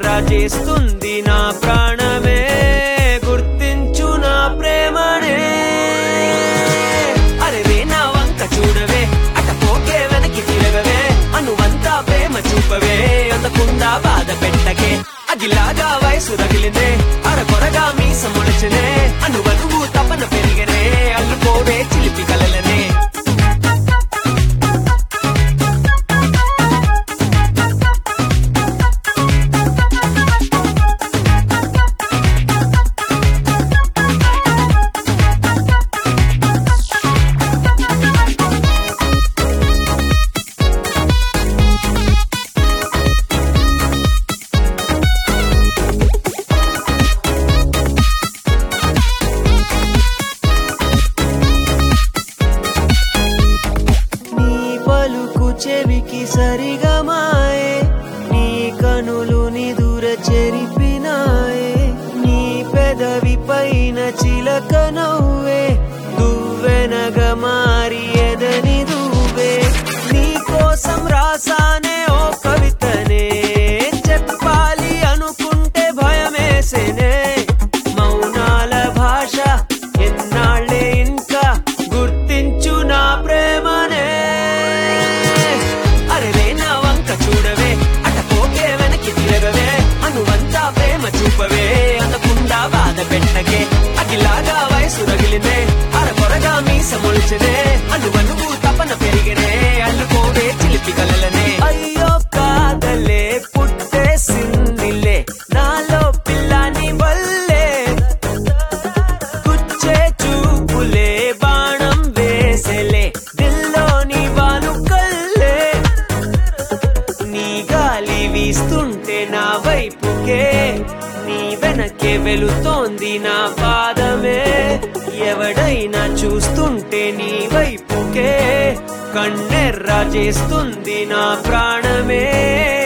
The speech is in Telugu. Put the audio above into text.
కన్నెర్రా చేస్తుంది నా ప్రాణమే గుర్తించు నా ప్రేమనే అరే నా వంక చూడవే అట పోకే వెనక్కి తిరగవే అనువంతా ప్రేమ చూపవే అందకుండా బాధ పెట్టకే అగిలాగా వయసు రగిలినే అరకొరగా మీస మొలచనే అనువనువు తపన పెరిగనే అల్లుకోవే చిలిపి కలలనే నీ పలుకు చెవికి సరిగా మాయే నీ కనులు నిదుర చెరిపినాయే నీ పెదవి పైన చిలక నవ్వే దువ్వెనగా మారి ఎదని దువ్వే నీ కోసం రాసానే ఓ కవితనే చెప్పాలి అనుకుంటే భయమేసేనే మౌనాల భాష ఎన్నాళ్ళే ఇంకా గుర్తించు నా ప్రేమనే అరే నా వంక చూడవే అట పోకే వెనక్కి తిరగవే అనువంతా ప్రేమ చూపవే అందకుండా బాధ పెట్టకే అగిలాగా వయసు రగిలినే అరకొరగా మీస మొలిచనే అనువనువు తపన పెరిగినే అల్లుకోవే చిలిపి కలలనే అయ్యో కాదలే పుట్టేసిందిలే నాలో పిల్లని వల్లే గుచ్చే చూపులే బాణం వేసెలే దిల్లోని వాను కల్లే నీ గాలి వీస్తుంటే నా వైపుకే నీ వెనకే వెళుతోంది నా పాదమే ఎవడైనా చూస్తుంటే నీ వైపుకే కన్నెర్రా చేస్తుంది నా ప్రాణమే